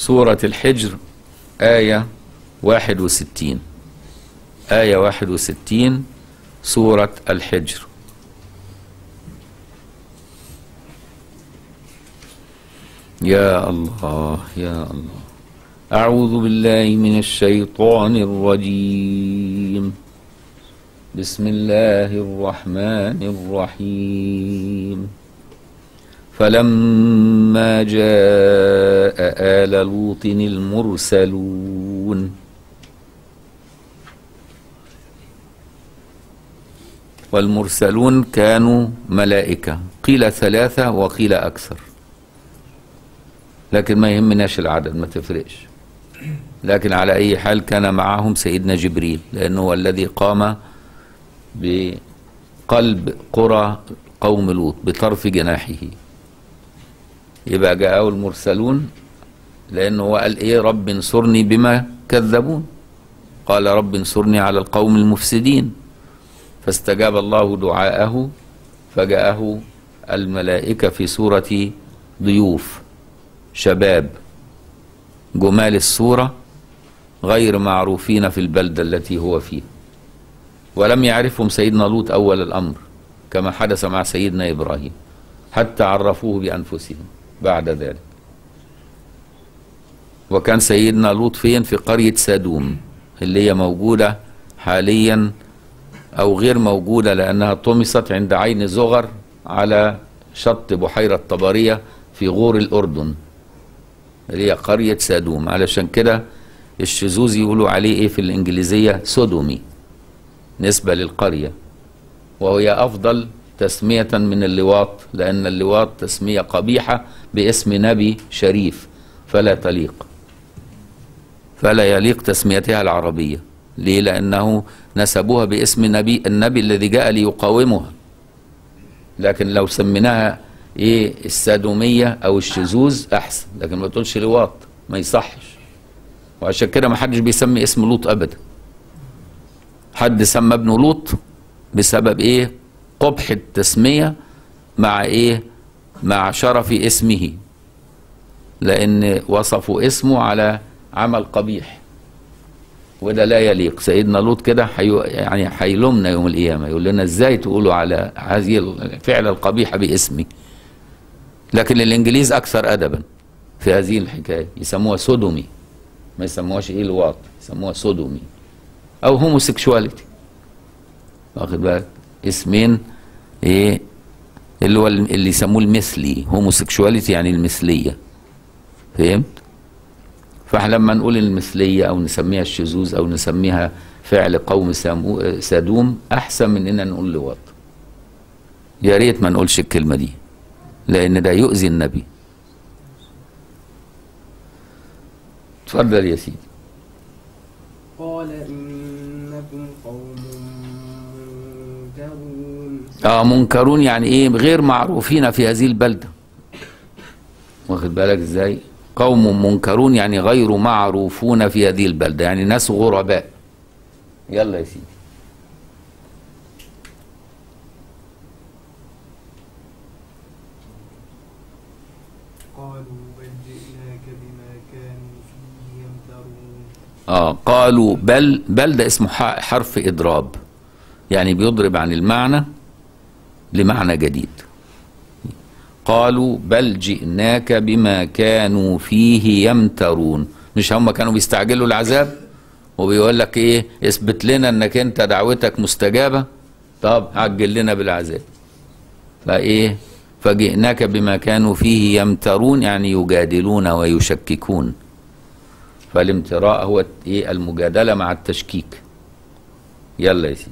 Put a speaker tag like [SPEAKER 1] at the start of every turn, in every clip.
[SPEAKER 1] سورة الحجر آية واحد وستين آية واحد وستين سورة الحجر يا الله يا الله أعوذ بالله من الشيطان الرجيم بسم الله الرحمن الرحيم فلما جاء آل لوط المرسلون والمرسلون كانوا ملائكة قيل ثلاثة وقيل أكثر لكن ما يهمناش العدد ما تفرقش لكن على أي حال كان معهم سيدنا جبريل لأنه هو الذي قام بقلب قرى قوم لوط بطرف جناحه يبقى جاءه المرسلون لأنه هو قال إيه رب انصرني بما كذبون قال رب انصرني على القوم المفسدين فاستجاب الله دعاءه فجاءه الملائكة في صورة ضيوف شباب جمال الصورة غير معروفين في البلدة التي هو فيها ولم يعرفهم سيدنا لوط أول الأمر كما حدث مع سيدنا إبراهيم حتى عرفوه بأنفسهم بعد ذلك وكان سيدنا لوط فين في قرية سادوم اللي هي موجودة حاليا أو غير موجودة لأنها طمست عند عين زغر على شط بحيرة طبرية في غور الأردن اللي هي قرية سادوم علشان كده الشذوذ يقولوا عليه ايه في الإنجليزية سودومي نسبة للقرية وهي أفضل تسمية من اللواط لأن اللواط تسمية قبيحة باسم نبي شريف فلا تليق فلا يليق تسميتها العربية ليه لأنه نسبوها باسم نبي النبي الذي جاء ليقاومها لكن لو سميناها ايه السادومية او الشذوذ احسن لكن ما تقولش لواط ما يصحش وعشان كده ما حدش بيسمي اسم لوط ابدا حد سمى ابنه لوط بسبب ايه قبح التسمية مع ايه مع شرف اسمه لان وصفوا اسمه على عمل قبيح وده لا يليق سيدنا لوط كده حيو يعني هيلومنا يوم القيامه يقول لنا ازاي تقولوا على هذه الفعل القبيحه باسمي لكن الانجليز اكثر ادبا في هذه الحكايه يسموها سودومي ما يسموهاش ايه لواط يسموها سودومي او هوموسيكشواليتي واخد بالك اسمين ايه اللي هو اللي يسموه المثلي هوموسيكشواليتي يعني المثليه فهمت فاحنا لما نقول المثليه او نسميها الشذوذ او نسميها فعل قوم سادوم احسن من اننا نقول لواط يا ريت ما نقولش الكلمه دي لان ده يؤذي النبي اتفضل يا سيدي
[SPEAKER 2] قال إنكم قوم منكرون
[SPEAKER 1] اه منكرون يعني ايه غير معروفين في هذه البلده واخد بالك ازاي قوم منكرون يعني غير معروفون في هذه البلده يعني ناس غرباء يلا يا سيدي
[SPEAKER 2] قالوا بل جئناك بما كانوا فيه يمترون
[SPEAKER 1] اه قالوا بل بل ده اسمه ح- حرف اضراب يعني بيضرب عن المعنى لمعنى جديد قالوا بل جئناك بما كانوا فيه يمترون مش هم كانوا بيستعجلوا العذاب وبيقول لك ايه اثبت لنا انك انت دعوتك مستجابه طب عجل لنا بالعذاب فايه فجئناك بما كانوا فيه يمترون يعني يجادلون ويشككون فالامتراء هو ايه المجادله مع التشكيك يلا يا سيدي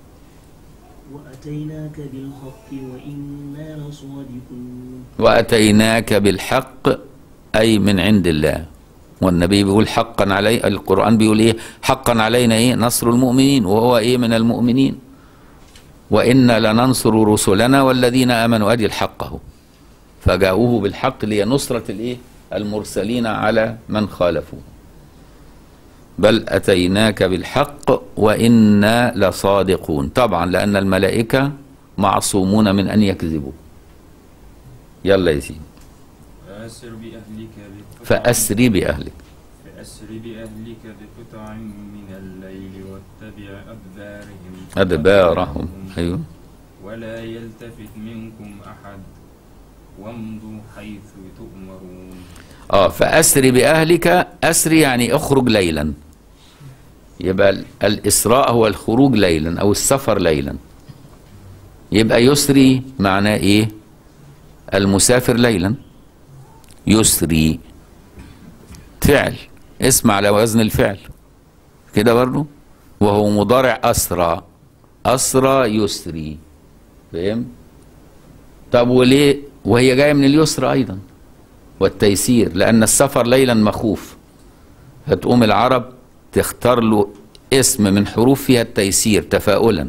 [SPEAKER 3] وأتيناك بالحق وإنا لصادقون
[SPEAKER 1] واتيناك بالحق اي من عند الله والنبي بيقول حقا علي القران بيقول ايه حقا علينا ايه نصر المؤمنين وهو ايه من المؤمنين وانا لننصر رسلنا والذين امنوا ادي الحق اهو فجاءوه بالحق لهي نصره الايه المرسلين على من خالفوه بل اتيناك بالحق وانا لصادقون طبعا لان الملائكه معصومون من ان يكذبوا يلا يا سيدي
[SPEAKER 4] فأسر بأهلك بقطع
[SPEAKER 1] فأسري بأهلك
[SPEAKER 4] فأسر بأهلك بقطع من الليل واتبع أدبارهم
[SPEAKER 1] أدبارهم أيوه
[SPEAKER 4] ولا يلتفت منكم أحد وامضوا حيث تؤمرون
[SPEAKER 1] اه فأسري بأهلك أسري يعني اخرج ليلا يبقى ال- الإسراء هو الخروج ليلا أو السفر ليلا يبقى يسري معناه إيه المسافر ليلا يسري فعل اسم على وزن الفعل كده برضو وهو مضارع أسرى أسرى يسري فاهم طب وليه وهي جاية من اليسر أيضا والتيسير لأن السفر ليلا مخوف فتقوم العرب تختار له اسم من حروف فيها التيسير تفاؤلا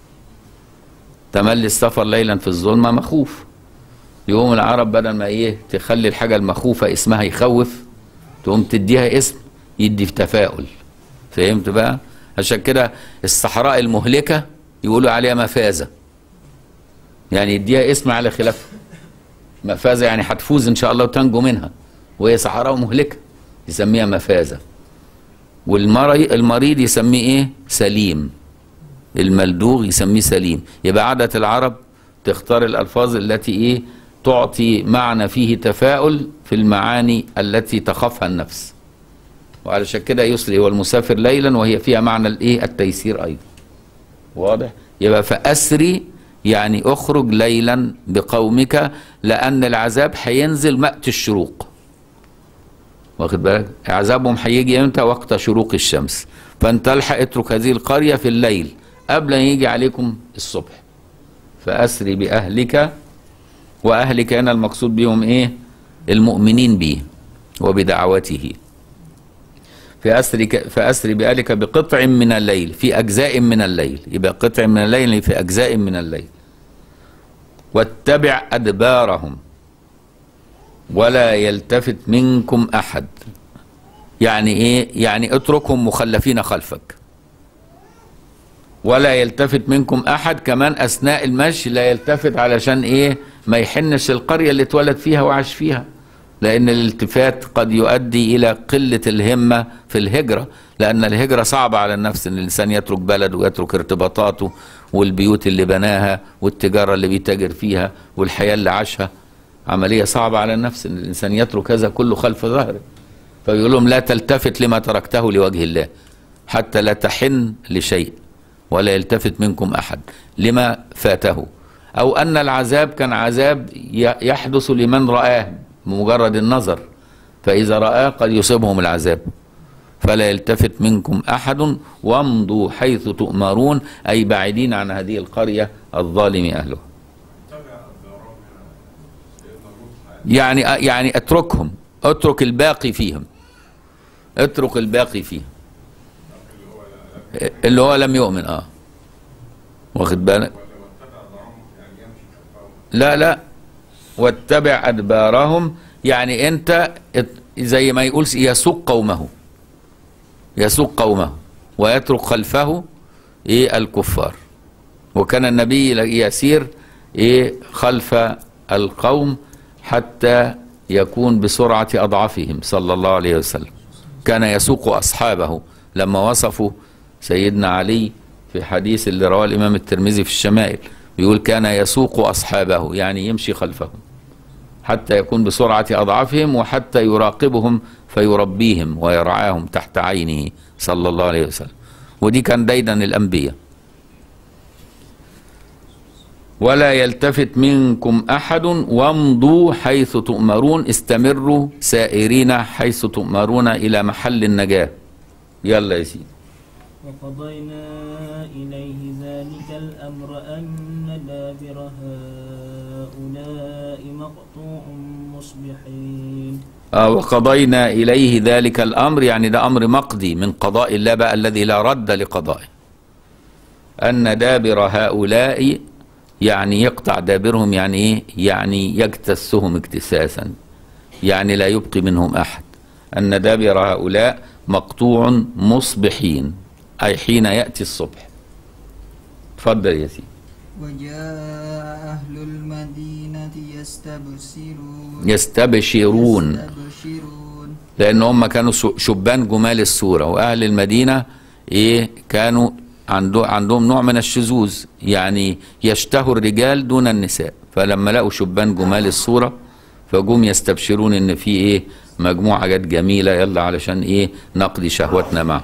[SPEAKER 1] تملي السفر ليلا في الظلمة مخوف يقوم العرب بدل ما ايه تخلي الحاجة المخوفة اسمها يخوف تقوم تديها اسم يدي في تفاؤل فهمت بقى عشان كده الصحراء المهلكة يقولوا عليها مفازة يعني يديها اسم على خلافها مفازة يعني هتفوز ان شاء الله وتنجو منها وهي صحراء مهلكة يسميها مفازة والمريض المريض يسميه ايه سليم الملدوغ يسميه سليم يبقى عادة العرب تختار الألفاظ التي ايه تعطي معنى فيه تفاؤل في المعاني التي تخافها النفس وعلشان كده يسري هو المسافر ليلا وهي فيها معنى الايه التيسير ايضا واضح يبقى فأسري يعني اخرج ليلا بقومك لأن العذاب هينزل وقت الشروق واخد بالك عذابهم هيجي امتى وقت شروق الشمس فانت الحق اترك هذه القرية في الليل قبل ان يجي عليكم الصبح فأسري بأهلك وأهلك هنا المقصود بهم ايه المؤمنين به وبدعوته فأسري فأسري بأهلك بقطع من الليل في أجزاء من الليل يبقى قطع من الليل في أجزاء من الليل واتبع أدبارهم ولا يلتفت منكم أحد يعني إيه يعني اتركهم مخلفين خلفك ولا يلتفت منكم أحد كمان أثناء المشي لا يلتفت علشان إيه ما يحنش القرية اللي اتولد فيها وعاش فيها لأن الالتفات قد يؤدي إلى قلة الهمة في الهجرة لأن الهجرة صعبة على النفس إن الإنسان يترك بلده ويترك ارتباطاته والبيوت اللي بناها والتجارة اللي بيتاجر فيها والحياة اللي عاشها عملية صعبة على النفس إن الإنسان يترك هذا كله خلف ظهره فيقول لهم لا تلتفت لما تركته لوجه الله حتى لا تحن لشيء ولا يلتفت منكم أحد لما فاته أو أن العذاب كان عذاب ي- يحدث لمن رآه بمجرد النظر فإذا رآه قد يصيبهم العذاب فلا يلتفت منكم أحد وامضوا حيث تؤمرون أي بعيدين عن هذه القرية الظالم أهلها يعني يعني اتركهم اترك الباقي فيهم اترك الباقي فيهم اللي هو لم يؤمن اه واخد بالك لا لا واتبع ادبارهم يعني انت ات- زي ما يقول يسوق قومه يسوق قومه ويترك خلفه ايه الكفار وكان النبي يسير ايه خلف القوم حتى يكون بسرعة أضعافهم صلى الله عليه وسلم كان يسوق أصحابه لما وصفوا سيدنا علي في حديث اللي رواه الإمام الترمذي في الشمائل بيقول كان يسوق أصحابه يعني يمشي خلفهم حتى يكون بسرعة أضعافهم وحتى يراقبهم فيربيهم ويرعاهم تحت عينه صلى الله عليه وسلم ودي كان ديدا الأنبياء ولا يلتفت منكم أحد وامضوا حيث تؤمرون استمروا سائرين حيث تؤمرون إلى محل النجاة يلا يا سيدي
[SPEAKER 3] وقضينا إليه ذلك الأمر أن دابر هؤلاء مقطوع مصبحين
[SPEAKER 1] آه وقضينا إليه ذلك الأمر يعني ده أمر مقضي من قضاء الله بقى الذي لا رد لقضائه أن دابر هؤلاء يعني يقطع دابرهم يعني إيه يعني يجتثهم اجتساسا يعني لا يبقي منهم أحد أن دابر هؤلاء مقطوع مصبحين أي حين يأتي الصبح تفضل يا سيدي
[SPEAKER 5] وجاء أهل المدينة يستبشرون
[SPEAKER 1] يستبشرون
[SPEAKER 5] يستبشرون
[SPEAKER 1] لان هم كانوا سو- شبان جمال الصوره واهل المدينه ايه كانوا عنده عندهم نوع من الشذوذ يعني يشتهوا الرجال دون النساء فلما لقوا شبان جمال الصوره فجم يستبشرون ان في ايه مجموعه حاجات جميله يلا علشان ايه نقضي شهوتنا معه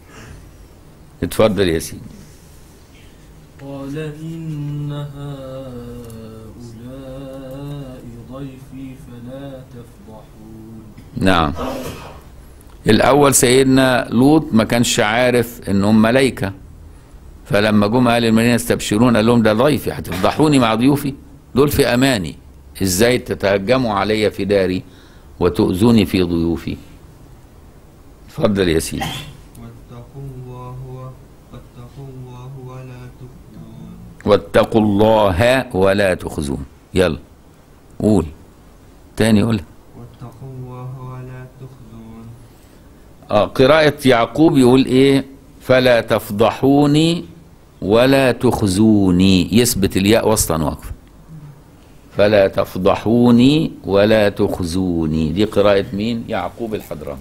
[SPEAKER 1] اتفضل يا سيدي
[SPEAKER 3] قال إن هؤلاء ضيفي فلا تفضحون
[SPEAKER 1] نعم الاول سيدنا لوط ما كانش عارف انهم ملائكه فلما جم اهل المدينه يستبشرون قال لهم ده ضيفي هتفضحوني مع ضيوفي دول في اماني ازاي تتهجموا علي في داري وتؤذوني في ضيوفي اتفضل يا سيدي
[SPEAKER 2] واتقوا الله و- واتقوا الله ولا تخزون
[SPEAKER 1] واتقوا الله ولا تخزون يلا قول تاني قول
[SPEAKER 2] واتقوا الله ولا تخزون
[SPEAKER 1] آه قراءة يعقوب يقول ايه فلا تفضحوني ولا تخزوني يثبت الياء وسطا وقفا فلا تفضحوني ولا تخزوني دي قراءة مين يعقوب الحضرمي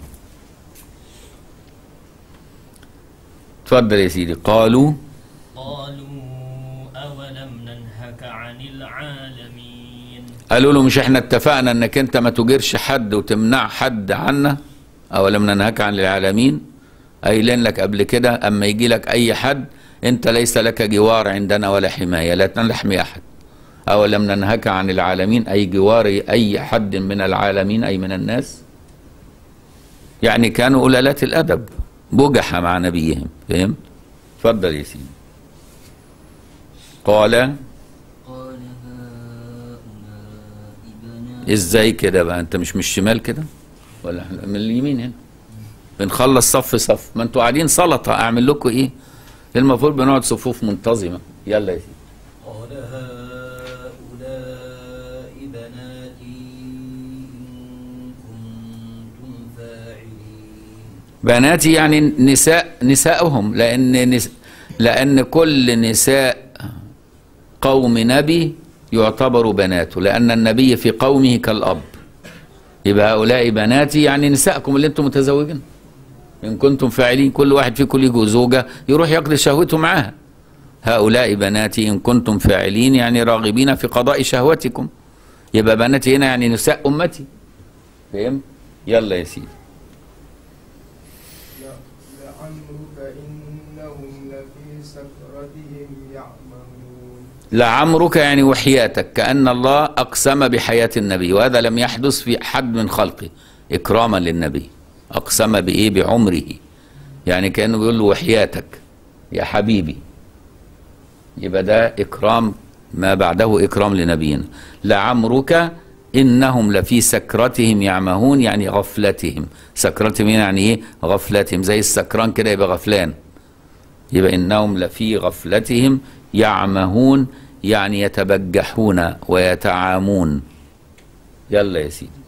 [SPEAKER 1] اتفضل يا سيدي قالوا
[SPEAKER 3] قالوا أولم ننهك عن العالمين
[SPEAKER 1] قالوا له مش احنا اتفقنا انك انت ما تجيرش حد وتمنع حد عنا اولم ننهك عن العالمين قايلين لك قبل كده اما يجي لك اي حد انت ليس لك جوار عندنا ولا حمايه لا نحمي احد اولم ننهك عن العالمين اي جوار اي حد من العالمين اي من الناس يعني كانوا قلالات الادب بجحة مع نبيهم فهمت اتفضل يا سيدي قال
[SPEAKER 5] قال هؤلاء بنات
[SPEAKER 1] ازاي كده بقى انت مش من الشمال كده ولا احنا من اليمين هنا بنخلص صف صف ما انتوا قاعدين سلطه اعمل لكم ايه المفروض بنقعد صفوف منتظمه يلا يا سيدي
[SPEAKER 3] قال هؤلاء بناتي إن كنتم فاعلين
[SPEAKER 1] بناتي يعني نساء نساؤهم لان نس لان كل نساء قوم نبي يعتبر بناته لان النبي في قومه كالاب يبقى هؤلاء بناتي يعني نساءكم اللي انتم متزوجين ان كنتم فاعلين كل واحد فيكم له زوجه يروح يقضي شهوته معاها هؤلاء بناتي ان كنتم فاعلين يعني راغبين في قضاء شهوتكم يبقى بناتي هنا يعني نساء امتي فهمت يلا يا سيدي
[SPEAKER 2] لعمرك إنهم لفي سكرتهم يعمهون
[SPEAKER 1] لعمرك يعني وحياتك كأن الله أقسم بحياة النبي وهذا لم يحدث في حد من خلقه إكراما للنبي أقسم بإيه بعمره يعني كأنه بيقول له وحياتك يا حبيبي يبقى ده إكرام ما بعده إكرام لنبينا لعمرك إنهم لفي سكرتهم يعمهون يعني غفلتهم سكرتهم يعني إيه غفلتهم زي السكران كده يبقى غفلان يبقى إنهم لفي غفلتهم يعمهون يعني يتبجحون ويتعامون يلا يا سيدي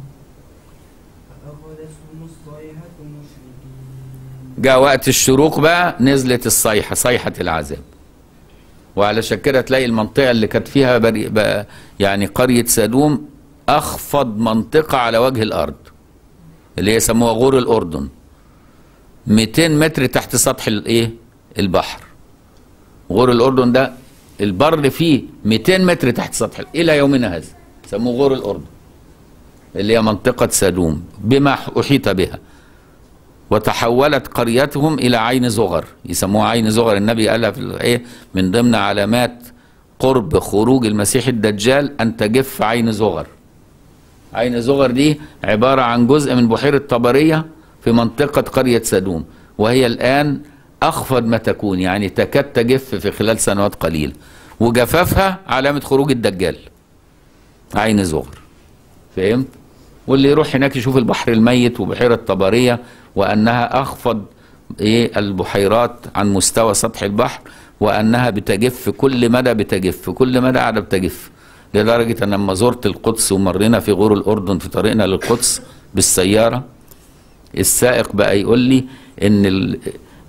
[SPEAKER 2] فأخذتهم الصيحة مشركين
[SPEAKER 1] جاء وقت الشروق بقى نزلت الصيحة صيحة العذاب وعلشان كده تلاقي المنطقة اللي كانت فيها بري بقى يعني قرية سدوم أخفض منطقة على وجه الأرض اللي هي يسموها غور الأردن 200 متر تحت سطح الإيه البحر غور الأردن ده البر فيه 200 متر تحت سطح ال- إلى يومنا هذا سموه غور الأردن اللي هي منطقة سدوم بما أحيط بها وتحولت قريتهم الى عين زغر يسموها عين زغر النبي قالها في الايه من ضمن علامات قرب خروج المسيح الدجال ان تجف عين زغر عين زغر دي عباره عن جزء من بحيره طبريه في منطقه قريه سدوم وهي الان اخفض ما تكون يعني تكاد تجف في خلال سنوات قليله وجفافها علامه خروج الدجال عين زغر فهمت واللي يروح هناك يشوف البحر الميت وبحيرة طبرية وأنها أخفض إيه البحيرات عن مستوى سطح البحر وأنها بتجف كل مدى بتجف كل مدى قاعدة بتجف لدرجة أن لما زرت القدس ومرينا في غور الأردن في طريقنا للقدس بالسيارة السائق بقى يقول لي إن ال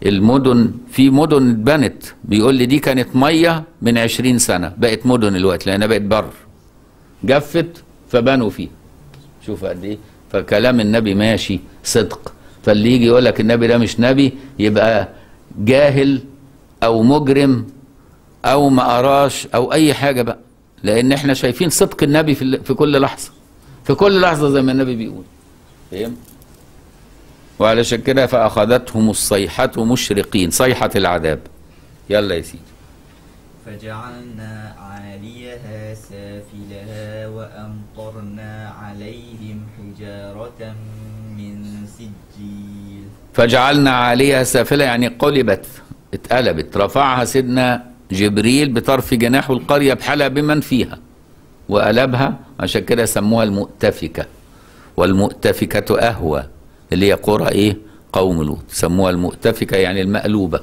[SPEAKER 1] المدن في مدن اتبنت بيقول لي دي كانت ميه من عشرين سنه بقت مدن الوقت لانها بقت بر جفت فبنوا فيها شوف قد ايه فكلام النبي ماشي صدق فاللي يجي يقول لك النبي ده مش نبي يبقى جاهل او مجرم او ما قراش او اي حاجه بقى لان احنا شايفين صدق النبي في, ال- في كل لحظه في كل لحظه زي ما النبي بيقول فاهم وعلشان كده فاخذتهم الصيحه مشرقين صيحه العذاب يلا يا سيدي
[SPEAKER 5] فجعلنا عاليها سافلها وأمطرنا عليهم حجارة من سجيل
[SPEAKER 1] فجعلنا عليها سافلة يعني قلبت اتقلبت رفعها سيدنا جبريل بطرف جناحه القرية بحالها بمن فيها وقلبها عشان كده سموها المؤتفكة والمؤتفكة أهوى اللي هي قرى إيه قوم لوط سموها المؤتفكة يعني المقلوبة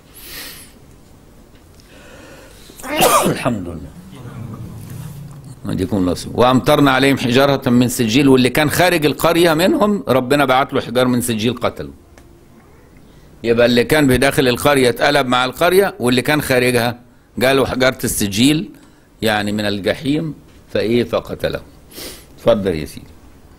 [SPEAKER 1] الحمد لله يديكم الله الصبر. وامطرنا عليهم حجاره من سجيل واللي كان خارج القريه منهم ربنا بعت له حجار من سجيل قتله يبقى اللي كان بداخل القريه اتقلب مع القريه واللي كان خارجها جاله حجاره السجيل يعني من الجحيم فايه فقتله اتفضل يا سيدي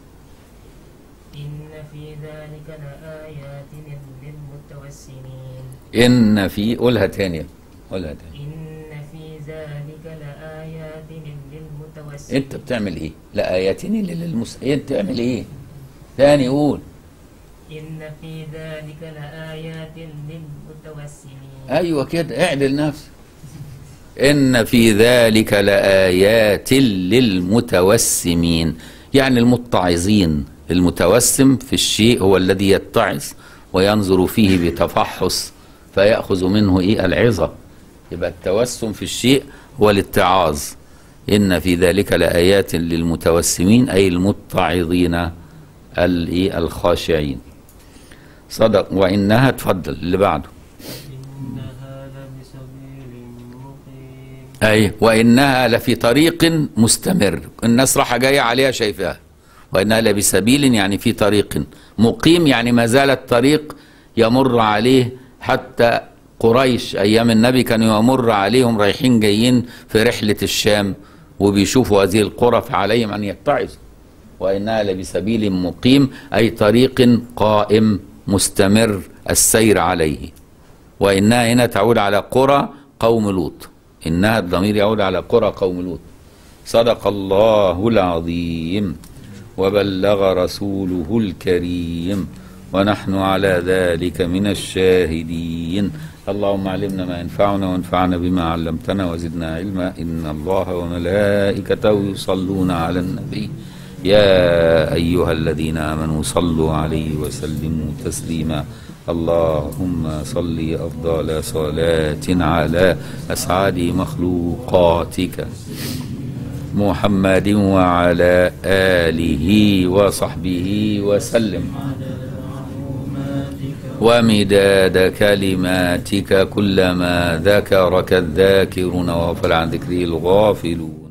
[SPEAKER 6] إن في ذلك لآيات للمتوسمين
[SPEAKER 1] ان في قولها تاني قولها تاني
[SPEAKER 6] إن في ذلك لآيات للمتوسمين
[SPEAKER 1] انت بتعمل ايه لاياتني للمس انت بتعمل ايه تاني قول
[SPEAKER 6] إن في ذلك لآيات للمتوسمين
[SPEAKER 1] ايوه كده اعدل نفسك ان في ذلك لايات للمتوسمين يعني المتعظين المتوسم في الشيء هو الذي يتعظ وينظر فيه بتفحص فياخذ منه ايه العظه يبقى التوسم في الشيء هو الاتعاظ ان في ذلك لايات للمتوسمين اي المتعظين الايه الخاشعين صدق وانها تفضل اللي بعده
[SPEAKER 2] إنها لبسبيل مقيم
[SPEAKER 1] اي وانها لفي طريق مستمر الناس راحه جايه عليها شايفاها وانها لبسبيل يعني في طريق مقيم يعني ما زال الطريق يمر عليه حتى قريش ايام النبي كانوا يمر عليهم رايحين جايين في رحله الشام وبيشوفوا هذه القرى فعليهم ان يتعظوا وانها لبسبيل مقيم اي طريق قائم مستمر السير عليه وإنها هنا تعود على قرى قوم لوط إنها الضمير يعود على قرى قوم لوط صدق الله العظيم وبلغ رسوله الكريم ونحن على ذلك من الشاهدين اللهم علمنا ما ينفعنا وانفعنا بما علمتنا وزدنا علما إن الله وملائكته يصلون على النبي يا أيها الذين آمنوا صلوا عليه وسلموا تسليما اللهم صل أفضل صلاة على أسعد مخلوقاتك محمد وعلى آله وصحبه وسلم ومداد كلماتك كلما ذكرك الذاكرون وغفل عن ذكره الغافلون